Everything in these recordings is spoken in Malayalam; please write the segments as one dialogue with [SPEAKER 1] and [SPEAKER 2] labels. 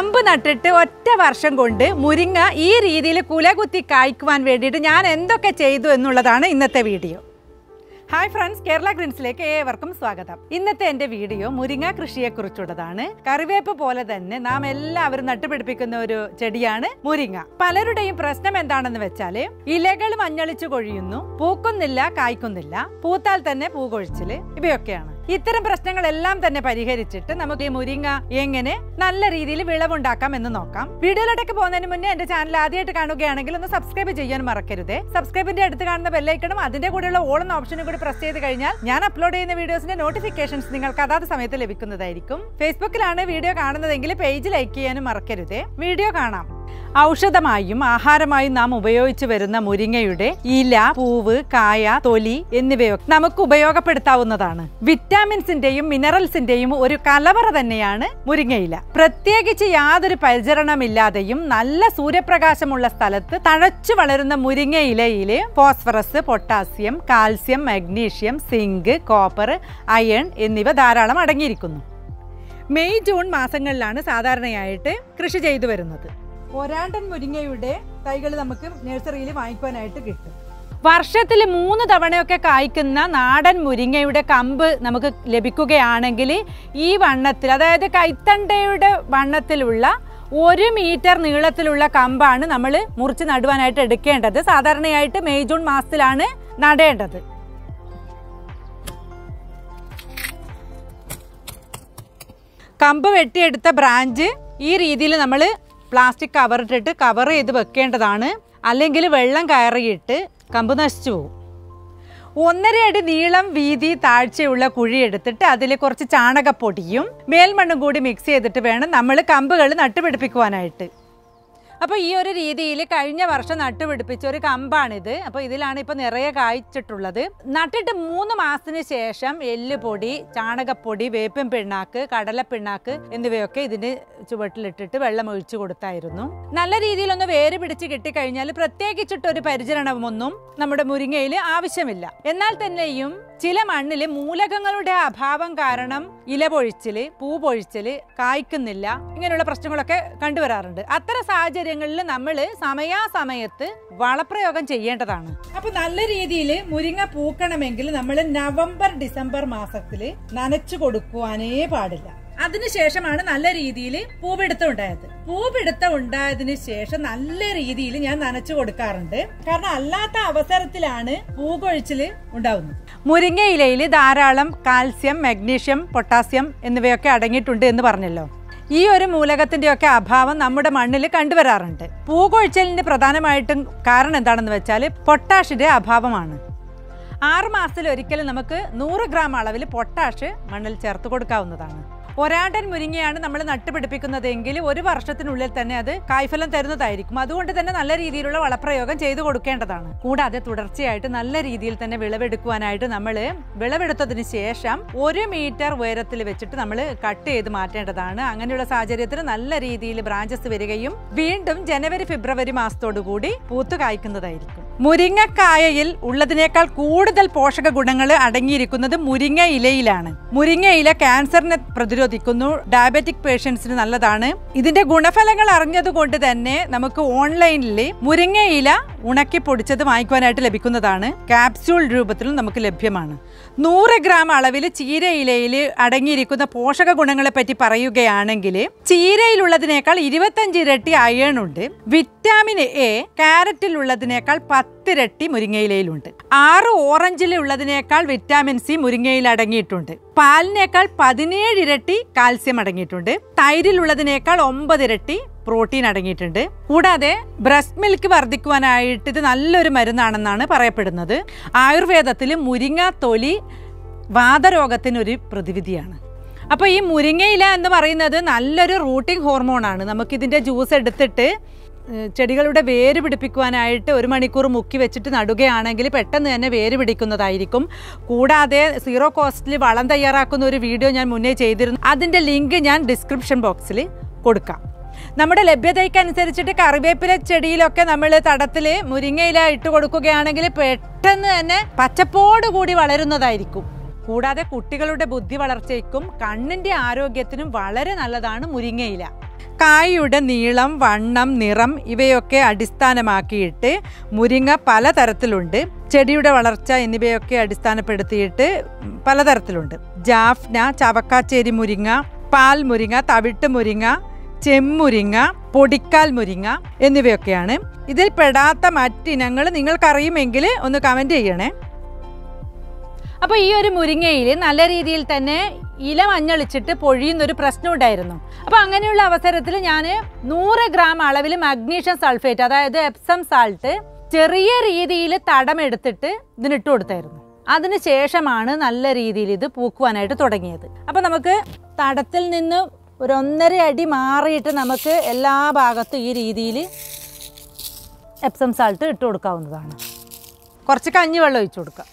[SPEAKER 1] കമ്പ് നട്ടിട്ട് ഒറ്റ വർഷം കൊണ്ട് മുരിങ്ങ ഈ രീതിയിൽ കുലകുത്തി കായ്ക്കുവാൻ വേണ്ടിയിട്ട് ഞാൻ എന്തൊക്കെ ചെയ്തു എന്നുള്ളതാണ് ഇന്നത്തെ വീഡിയോ ഹായ് ഫ്രണ്ട്സ് കേരള ഗ്രീൻസിലേക്ക് ഏവർക്കും സ്വാഗതം ഇന്നത്തെ എന്റെ വീഡിയോ മുരിങ്ങ കൃഷിയെ കുറിച്ചുള്ളതാണ് കറിവേപ്പ് പോലെ തന്നെ നാം എല്ലാവരും നട്ടുപിടിപ്പിക്കുന്ന ഒരു ചെടിയാണ് മുരിങ്ങ പലരുടെയും പ്രശ്നം എന്താണെന്ന് വെച്ചാല് ഇലകൾ മഞ്ഞളിച്ചു കൊഴിയുന്നു പൂക്കുന്നില്ല കായ്ക്കുന്നില്ല പൂത്താൽ തന്നെ പൂ കൊഴിച്ചില് ഇവയൊക്കെയാണ് ഇത്തരം പ്രശ്നങ്ങളെല്ലാം തന്നെ പരിഹരിച്ചിട്ട് നമുക്ക് ഈ മുരിങ്ങ എങ്ങനെ നല്ല രീതിയിൽ വിളവുണ്ടാക്കാം എന്ന് നോക്കാം വീഡിയോയിലോട്ടൊക്കെ പോകുന്നതിന് മുന്നേ എന്റെ ചാനൽ ആദ്യമായിട്ട് കാണുകയാണെങ്കിൽ ഒന്ന് സബ്സ്ക്രൈബ് ചെയ്യാൻ മറക്കരുത് സബ്സ്ക്രൈബിന്റെ അടുത്ത് കാണുന്ന ബെല്ലൈക്കണും അതിന്റെ കൂടെയുള്ള ഓൾ എന്ന ഓപ്ഷനും കൂടി പ്രസ് ചെയ്ത് കഴിഞ്ഞാൽ ഞാൻ അപ്ലോഡ് ചെയ്യുന്ന വീഡിയോസിന്റെ നോട്ടിഫിക്കേഷൻസ് നിങ്ങൾക്ക് അതാത് സമയത്ത് ലഭിക്കുന്നതായിരിക്കും ഫേസ്ബുക്കിലാണ് വീഡിയോ കാണുന്നതെങ്കിൽ പേജ് ലൈക്ക് ചെയ്യാനും മറക്കരുത് വീഡിയോ കാണാം ഔഷധമായും ആഹാരമായും നാം ഉപയോഗിച്ചു വരുന്ന മുരിങ്ങയുടെ ഇല പൂവ് കായ തൊലി എന്നിവയൊക്കെ നമുക്ക് ഉപയോഗപ്പെടുത്താവുന്നതാണ് വിറ്റാമിൻസിന്റെയും മിനറൽസിന്റെയും ഒരു കലവറ തന്നെയാണ് മുരിങ്ങയില പ്രത്യേകിച്ച് യാതൊരു പരിചരണമില്ലാതെയും നല്ല സൂര്യപ്രകാശമുള്ള സ്ഥലത്ത് തഴച്ചു വളരുന്ന മുരിങ്ങയിലയില് phosphorus potassium calcium magnesium zinc copper iron എന്നിവ ധാരാളം അടങ്ങിയിരിക്കുന്നു മെയ് ജൂൺ മാസങ്ങളിലാണ് സാധാരണയായിട്ട് കൃഷി ചെയ്തു വരുന്നത് ഒരാണ്ടൻ മുരിങ്ങയുടെ തൈകൾ നമുക്ക് നഴ്സറിയിൽ വാങ്ങിക്കുവാനായിട്ട് കിട്ടും വർഷത്തിൽ മൂന്ന് തവണയൊക്കെ കായ്ക്കുന്ന നാടൻ മുരിങ്ങയുടെ കമ്പ് നമുക്ക് ലഭിക്കുകയാണെങ്കിൽ ഈ വണ്ണത്തിൽ അതായത് കൈത്തണ്ടയുടെ വണ്ണത്തിലുള്ള ഒരു മീറ്റർ നീളത്തിലുള്ള കമ്പാണ് നമ്മൾ മുറിച്ച് നടുവാനായിട്ട് എടുക്കേണ്ടത് സാധാരണയായിട്ട് മെയ് ജൂൺ മാസത്തിലാണ് നടേണ്ടത് കമ്പ് വെട്ടിയെടുത്ത ബ്രാഞ്ച് ഈ രീതിയിൽ നമ്മൾ പ്ലാസ്റ്റിക് കവർ ഇട്ടിട്ട് കവർ ചെയ്ത് വെക്കേണ്ടതാണ് അല്ലെങ്കിൽ വെള്ളം കയറിയിട്ട് കമ്പ് നശിച്ചു പോകും ഒന്നര അടി നീളം വീതി താഴ്ചയുള്ള കുഴി എടുത്തിട്ട് അതിൽ കുറച്ച് ചാണകപ്പൊടിയും മേൽമണ്ണും കൂടി മിക്സ് ചെയ്തിട്ട് വേണം നമ്മൾ കമ്പുകൾ നട്ടുപിടിപ്പിക്കുവാനായിട്ട് അപ്പോൾ ഈ ഒരു രീതിയിൽ കഴിഞ്ഞ വർഷം നട്ടുപിടിപ്പിച്ച ഒരു കമ്പാണിത് അപ്പോൾ ഇതിലാണ് ഇപ്പോൾ നിറയെ കായ്ച്ചിട്ടുള്ളത് നട്ടിട്ട് മൂന്ന് മാസത്തിന് ശേഷം എല്ലുപൊടി ചാണകപ്പൊടി വേപ്പിൻ പിണ്ണാക്ക് കടലപ്പിണ്ണാക്ക് എന്നിവയൊക്കെ ഇതിന് ചുവട്ടിലിട്ടിട്ട് വെള്ളം ഒഴിച്ചു കൊടുത്തായിരുന്നു നല്ല രീതിയിലൊന്ന് വേര് പിടിച്ച് കിട്ടിക്കഴിഞ്ഞാൽ പ്രത്യേകിച്ചിട്ടൊരു പരിചരണമൊന്നും നമ്മുടെ മുരിങ്ങയിൽ ആവശ്യമില്ല എന്നാൽ തന്നെയും ചില മണ്ണിൽ മൂലകങ്ങളുടെ അഭാവം കാരണം ഇല പൊഴിച്ചില് പൂ പൊഴിച്ചില് കായ്ക്കുന്നില്ല ഇങ്ങനെയുള്ള പ്രശ്നങ്ങളൊക്കെ കണ്ടുവരാറുണ്ട് അത്തരം സാഹചര്യങ്ങളിൽ നമ്മൾ സമയാസമയത്ത് വളപ്രയോഗം ചെയ്യേണ്ടതാണ് അപ്പൊ നല്ല രീതിയിൽ മുരിങ്ങ പൂക്കണമെങ്കിൽ നമ്മൾ നവംബർ ഡിസംബർ മാസത്തില് നനച്ചു കൊടുക്കുവാനേ പാടില്ല അതിനുശേഷമാണ് നല്ല രീതിയിൽ പൂപിടുത്തം ഉണ്ടായത് പൂപിടുത്തം ഉണ്ടായതിനു ശേഷം നല്ല രീതിയിൽ ഞാൻ നനച്ചു കൊടുക്കാറുണ്ട് കാരണം അല്ലാത്ത അവസരത്തിലാണ് പൂകൊഴിച്ചില് ഉണ്ടാവുന്നത് മുരിങ്ങയിലയിൽ ധാരാളം കാൽസ്യം മഗ്നീഷ്യം പൊട്ടാസ്യം എന്നിവയൊക്കെ അടങ്ങിയിട്ടുണ്ട് എന്ന് പറഞ്ഞല്ലോ ഈ ഒരു മൂലകത്തിന്റെയൊക്കെ അഭാവം നമ്മുടെ മണ്ണിൽ കണ്ടുവരാറുണ്ട് പൂകൊഴിച്ചലിന്റെ പ്രധാനമായിട്ടും കാരണം എന്താണെന്ന് വെച്ചാൽ പൊട്ടാഷിന്റെ അഭാവമാണ് ആറ് മാസത്തിൽ ഒരിക്കലും നമുക്ക് നൂറ് ഗ്രാം അളവിൽ പൊട്ടാഷ് മണ്ണിൽ ചേർത്ത് കൊടുക്കാവുന്നതാണ് ഒരാണ്ടൻ മുരിങ്ങയാണ് നമ്മൾ നട്ടുപിടിപ്പിക്കുന്നതെങ്കിൽ ഒരു വർഷത്തിനുള്ളിൽ തന്നെ അത് കായ്ഫലം തരുന്നതായിരിക്കും അതുകൊണ്ട് തന്നെ നല്ല രീതിയിലുള്ള വളപ്രയോഗം ചെയ്തു കൊടുക്കേണ്ടതാണ് കൂടാതെ തുടർച്ചയായിട്ട് നല്ല രീതിയിൽ തന്നെ വിളവെടുക്കുവാനായിട്ട് നമ്മൾ വിളവെടുത്തതിന് ശേഷം ഒരു മീറ്റർ ഉയരത്തിൽ വെച്ചിട്ട് നമ്മൾ കട്ട് ചെയ്ത് മാറ്റേണ്ടതാണ് അങ്ങനെയുള്ള സാഹചര്യത്തിൽ നല്ല രീതിയിൽ ബ്രാഞ്ചസ് വരികയും വീണ്ടും ജനുവരി ഫെബ്രുവരി മാസത്തോടു കൂടി പൂത്തു കായ്ക്കുന്നതായിരിക്കും മുരിങ്ങക്കായയിൽ ഉള്ളതിനേക്കാൾ കൂടുതൽ പോഷക ഗുണങ്ങൾ അടങ്ങിയിരിക്കുന്നത് മുരിങ്ങ ഇലയിലാണ് മുരിങ്ങ ഇല ക്യാൻസറിനെ പ്രതിരോധിക്കുന്നു ഡയബറ്റിക് പേഷ്യൻസിന് നല്ലതാണ് ഇതിന്റെ ഗുണഫലങ്ങൾ അറിഞ്ഞതുകൊണ്ട് തന്നെ നമുക്ക് ഓൺലൈനിൽ മുരിങ്ങ ഇല ഉണക്കി പൊടിച്ചത് വാങ്ങിക്കുവാനായിട്ട് ലഭിക്കുന്നതാണ് ക്യാപ്സ്യൂൾ രൂപത്തിലും നമുക്ക് ലഭ്യമാണ് നൂറ് ഗ്രാം അളവിൽ ചീരയിലയിൽ അടങ്ങിയിരിക്കുന്ന പോഷക ഗുണങ്ങളെ പറ്റി പറയുകയാണെങ്കിൽ ചീരയിലുള്ളതിനേക്കാൾ ഇരുപത്തഞ്ച് ഇരട്ടി അയൺ ഉണ്ട് വിറ്റാമിൻ എ ക്യാരറ്റിലുള്ളതിനേക്കാൾ പത്തിരട്ടി മുരിങ്ങയിലയിലുണ്ട് ആറ് ഓറഞ്ചിലുള്ളതിനേക്കാൾ വിറ്റാമിൻ സി മുരിങ്ങയിൽ അടങ്ങിയിട്ടുണ്ട് പാലിനേക്കാൾ പതിനേഴ് ഇരട്ടി കാൽസ്യം അടങ്ങിയിട്ടുണ്ട് തൈരിലുള്ളതിനേക്കാൾ ഒമ്പത് ഇരട്ടി പ്രോട്ടീൻ അടങ്ങിയിട്ടുണ്ട് കൂടാതെ ബ്രസ്റ്റ് മിൽക്ക് വർദ്ധിക്കുവാനായിട്ട് ഇത് നല്ലൊരു മരുന്നാണെന്നാണ് പറയപ്പെടുന്നത് ആയുർവേദത്തിൽ മുരിങ്ങ തൊലി വാതരോഗത്തിനൊരു പ്രതിവിധിയാണ് അപ്പോൾ ഈ മുരിങ്ങയില എന്ന് പറയുന്നത് നല്ലൊരു റൂട്ടിംഗ് ഹോർമോണാണ് നമുക്കിതിൻ്റെ ജ്യൂസ് എടുത്തിട്ട് ഏഹ്, ചെടികളുടെ വേര് പിടിപ്പിക്കുവാനായിട്ട് ഒരു മണിക്കൂർ മുക്കി വെച്ചിട്ട് നടുകയാണെങ്കിൽ പെട്ടെന്ന് തന്നെ വേര് പിടിക്കുന്നതായിരിക്കും കൂടാതെ സീറോ കോസ്റ്റിൽ വളം തയ്യാറാക്കുന്ന ഒരു വീഡിയോ ഞാൻ മുന്നേ ചെയ്തിരുന്നു അതിൻ്റെ ലിങ്ക് ഞാൻ ഡിസ്ക്രിപ്ഷൻ ബോക്സിൽ കൊടുക്കാം നമ്മുടെ ലഭ്യതയ്ക്കനുസരിച്ചിട്ട് കറിവേപ്പില ചെടിയിലൊക്കെ നമ്മൾ തടത്തിൽ മുരിങ്ങയില ഇട്ട് കൊടുക്കുകയാണെങ്കിൽ പെട്ടെന്ന് തന്നെ പച്ചപ്പോട് കൂടി വളരുന്നതായിരിക്കും കൂടാതെ കുട്ടികളുടെ ബുദ്ധി വളർച്ചയ്ക്കും കണ്ണിന്റെ ആരോഗ്യത്തിനും വളരെ നല്ലതാണ് മുരിങ്ങയില കായയുടെ നീളം വണ്ണം നിറം ഇവയൊക്കെ അടിസ്ഥാനമാക്കിയിട്ട് മുരിങ്ങ പലതരത്തിലുണ്ട് ചെടിയുടെ വളർച്ച എന്നിവയൊക്കെ അടിസ്ഥാനപ്പെടുത്തിയിട്ട് പലതരത്തിലുണ്ട് ജാഫ്ന ചവക്കാച്ചേരി മുരിങ്ങ പാൽ മുരിങ്ങ തവിട്ട് മുരിങ്ങ ചെമ്മുരിങ്ങ പൊടിക്കാൽ മുരിങ്ങ എന്നിവയൊക്കെയാണ് ഇതിൽ പെടാത്ത മറ്റിനങ്ങൾ നിങ്ങൾക്കറിയുമെങ്കിൽ ഒന്ന് കമൻറ്റ് ചെയ്യണേ അപ്പോൾ ഈ ഒരു മുരിങ്ങയിൽ നല്ല രീതിയിൽ തന്നെ ഇല മഞ്ഞളിച്ചിട്ട് പൊഴിയുന്നൊരു പ്രശ്നം ഉണ്ടായിരുന്നു അപ്പോൾ അങ്ങനെയുള്ള അവസരത്തിൽ ഞാൻ നൂറ് ഗ്രാം അളവിൽ മഗ്നീഷ്യം സൾഫേറ്റ് അതായത് എപ്സം സാൾട്ട് ചെറിയ രീതിയിൽ തടമെടുത്തിട്ട് ഇതിനിട്ട് കൊടുത്തായിരുന്നു അതിന് ശേഷമാണ് നല്ല രീതിയിൽ ഇത് പൂക്കുവാനായിട്ട് തുടങ്ങിയത് അപ്പോൾ നമുക്ക് തടത്തിൽ നിന്ന് ഒരു ഒന്നര അടി മാറിയിട്ട് നമുക്ക് എല്ലാ ഭാഗത്തും ഈ രീതിയിൽ എപ്സം സാൾട്ട് ഇട്ട് കൊടുക്കാവുന്നതാണ് കുറച്ച് കഞ്ഞിവെള്ളം ഒഴിച്ചു കൊടുക്കാം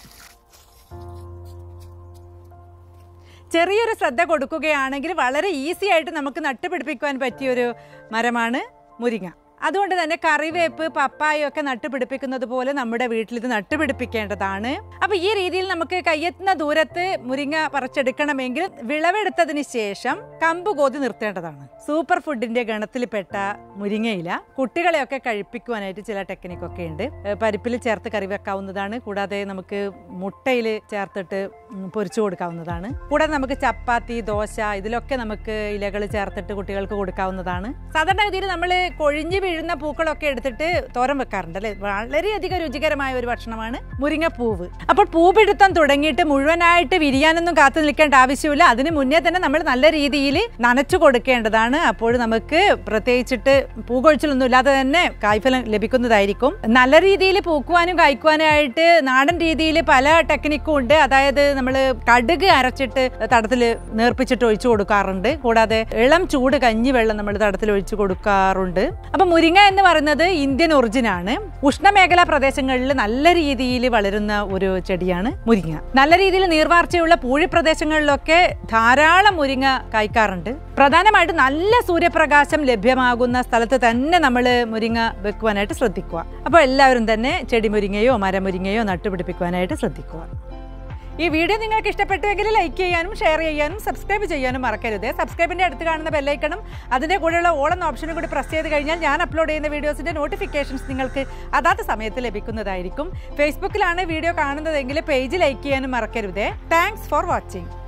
[SPEAKER 1] ചെറിയൊരു ശ്രദ്ധ കൊടുക്കുകയാണെങ്കിൽ വളരെ ഈസി ആയിട്ട് നമുക്ക് നട്ടുപിടിപ്പിക്കുവാൻ പറ്റിയൊരു മരമാണ് മുരിങ്ങ അതുകൊണ്ട് തന്നെ കറിവേപ്പ് പപ്പായ ഒക്കെ നട്ടുപിടിപ്പിക്കുന്നത് പോലെ നമ്മുടെ വീട്ടിൽ ഇത് നട്ടുപിടിപ്പിക്കേണ്ടതാണ് അപ്പോൾ ഈ രീതിയിൽ നമുക്ക് കയ്യെത്തുന്ന ദൂരത്ത് മുരിങ്ങ പറിച്ചെടുക്കണമെങ്കിൽ വിളവെടുത്തതിന് ശേഷം കമ്പ് കോതി നിർത്തേണ്ടതാണ് സൂപ്പർ ഫുഡിന്റെ ഗണത്തിൽപ്പെട്ട മുരിങ്ങയില കുട്ടികളെയൊക്കെ കഴിപ്പിക്കുവാനായിട്ട് ചില ടെക്നിക്കൊക്കെ ഉണ്ട് ഏഹ് പരിപ്പിൽ ചേർത്ത് കറി വെക്കാവുന്നതാണ് കൂടാതെ നമുക്ക് മുട്ടയിൽ ചേർത്തിട്ട് ഉം പൊരിച്ചു കൊടുക്കാവുന്നതാണ് കൂടാതെ നമുക്ക് ചപ്പാത്തി ദോശ ഇതിലൊക്കെ നമുക്ക് ഇലകൾ ചേർത്തിട്ട് കുട്ടികൾക്ക് കൊടുക്കാവുന്നതാണ് സാധാരണഗതിയിൽ നമ്മൾ കൊഴിഞ്ഞു വീഴുന്ന പൂക്കളൊക്കെ എടുത്തിട്ട് തോരൻ വെക്കാറുണ്ട് അല്ലേ വളരെയധികം രുചികരമായ ഒരു ഭക്ഷണമാണ് മുരിങ്ങപ്പൂവ് അപ്പോൾ പൂപിടുത്തം തുടങ്ങിയിട്ട് മുഴുവനായിട്ട് വിരിയാനൊന്നും കാത്തു നിൽക്കേണ്ട ആവശ്യമില്ല അതിന് മുന്നേ തന്നെ നമ്മൾ നല്ല രീതിയിൽ നനച്ചു കൊടുക്കേണ്ടതാണ് അപ്പോൾ നമുക്ക് പ്രത്യേകിച്ചിട്ട് പൂകൊഴിച്ചിലൊന്നും ഇല്ലാതെ തന്നെ കായ്ഫലം ലഭിക്കുന്നതായിരിക്കും നല്ല രീതിയിൽ പൂക്കുവാനും കായ്ക്കുവാനായിട്ട് നാടൻ രീതിയിൽ പല ടെക്നിക്കും ഉണ്ട് അതായത് നമ്മൾ കടുക് അരച്ചിട്ട് തടത്തിൽ നേർപ്പിച്ചിട്ട് ഒഴിച്ചു കൊടുക്കാറുണ്ട് കൂടാതെ ഇളം ചൂട് കഞ്ഞി വെള്ളം നമ്മൾ തടത്തിൽ ഒഴിച്ചു കൊടുക്കാറുണ്ട് അപ്പൊ മുരിങ്ങ എന്ന് പറയുന്നത് ഇന്ത്യൻ ഒറിജിൻ ആണ് ഉഷ്ണമേഖലാ പ്രദേശങ്ങളിൽ നല്ല രീതിയിൽ വളരുന്ന ഒരു ചെടിയാണ് മുരിങ്ങ നല്ല രീതിയിൽ നീർവാർച്ചയുള്ള പൂഴി പ്രദേശങ്ങളിലൊക്കെ ധാരാളം മുരിങ്ങ കായ്ക്കാറുണ്ട് പ്രധാനമായിട്ട് നല്ല സൂര്യപ്രകാശം ലഭ്യമാകുന്ന സ്ഥലത്ത് തന്നെ നമ്മൾ മുരിങ്ങ വെക്കുവാനായിട്ട് ശ്രദ്ധിക്കുക അപ്പോൾ എല്ലാവരും തന്നെ ചെടി മുരിങ്ങയോ മരമുരിങ്ങയോ നട്ടുപിടിപ്പിക്കുവാനായിട്ട് ശ്രദ്ധിക്കുക ഈ വീഡിയോ നിങ്ങൾക്ക് ഇഷ്ടപ്പെട്ടുവെങ്കിൽ ലൈക്ക് ചെയ്യാനും ഷെയർ ചെയ്യാനും സബ്സ്ക്രൈബ് ചെയ്യാനും മറക്കരുത് സബ്സ്ക്രൈബിൻ്റെ അടുത്ത് കാണുന്ന ബെല്ലൈക്കണും അതിൻ്റെ കൂടെയുള്ള ഓൾ എന്ന ഓപ്ഷനും കൂടി പ്രസ് ചെയ്ത് കഴിഞ്ഞാൽ ഞാൻ അപ്ലോഡ് ചെയ്യുന്ന വീഡിയോസിൻ്റെ നോട്ടിഫിക്കേഷൻസ് നിങ്ങൾക്ക് അതാത് സമയത്ത് ലഭിക്കുന്നതായിരിക്കും ഫേസ്ബുക്കിലാണ് വീഡിയോ കാണുന്നതെങ്കിൽ പേജ് ലൈക്ക് ചെയ്യാനും മറക്കരുത് താങ്ക്സ് ഫോർ വാച്ചിങ്